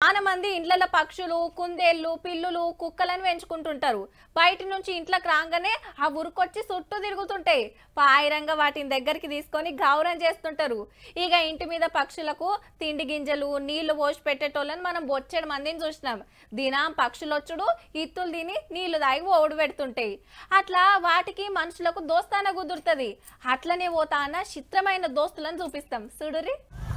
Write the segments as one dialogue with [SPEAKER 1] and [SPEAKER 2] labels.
[SPEAKER 1] చాలా మంది ఇండ్లలో పక్షులు కుందేళ్ళు పిల్లులు కుక్కలను పెంచుకుంటుంటారు బయట నుంచి ఇంట్లోకి రాగానే ఆ ఉరుకొచ్చి చుట్టూ తిరుగుతుంటాయి పాయిరంగా వాటిని దగ్గరికి తీసుకొని గౌరవం చేస్తుంటారు ఇక ఇంటి మీద పక్షులకు తిండి గింజలు నీళ్లు పోసి పెట్టేటోళ్ళని మనం బొచ్చెడు మందిని చూసినాం దినం పక్షులు వచ్చుడు ఇత్తులు తిని నీళ్లు తాగి ఓడి పెడుతుంటాయి అట్లా వాటికి మనుషులకు దోస్తాన కుదురుతుంది అట్లనే పోతా అన్న చిత్రమైన దోస్తులను చూపిస్తాం చూడురి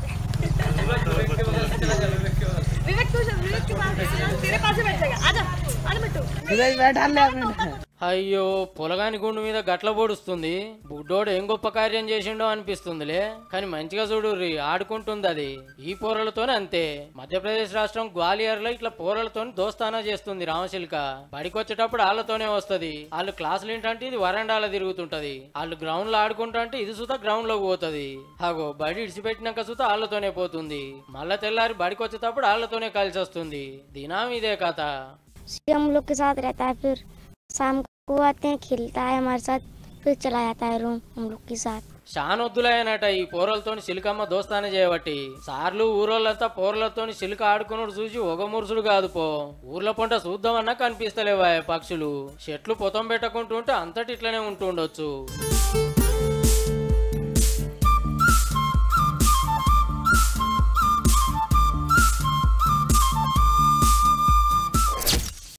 [SPEAKER 2] ఇదే పెట్టాలి
[SPEAKER 3] అయ్యో పొలగాని గుండు మీద గట్ల పొడుస్తుంది బుడ్డోడు ఏం గొప్ప కార్యం చేసిండో అనిపిస్తుందిలే కానీ మంచిగా చూడుర్రి ఆడుకుంటుంది అది ఈ పోరలతోనే అంతే మధ్యప్రదేశ్ రాష్ట్రం గ్వాలియర్ లో ఇట్లా పోరలతోని దోస్తానా చేస్తుంది రామశిల్క బడికొచ్చేటప్పుడు వాళ్ళతోనే వస్తది వాళ్ళు క్లాసులు ఏంటంటే ఇది వరండాలో తిరుగుతుంటది వాళ్ళు గ్రౌండ్ లో ఆడుకుంటుంటే ఇది సుతా గ్రౌండ్ లోకి పోతది హాగో బడి ఇడిచిపెట్టినాక సుతా వాళ్ళతోనే పోతుంది మళ్ళా తెల్లారి బడికి వచ్చేటప్పుడు వాళ్ళతోనే కలిసి వస్తుంది దినం ఇదే కథ
[SPEAKER 4] से हम लोग के साथ रहता है फिर शाम को आते हैं खेलता है हमारे साथ फिर चला जाता है रूम हम लोग के साथ
[SPEAKER 3] షానొద్దులయ్యనట ఈ పోరలతోని సిలుకమ్మ దోస్తానే చేయబట్టి సార్లు ఊరోళ్ళంతా పోరలతోని సిలుక ఆడుకున్నాడు చూసి ఒక మురుసుడు కాదు పో ఊర్ల పొంట చూద్దామన్నా కనిపిస్తలేవా పక్షులు చెట్లు పొతం పెట్టకుంటుంటే అంతటి ఇట్లనే ఉంటుండొచ్చు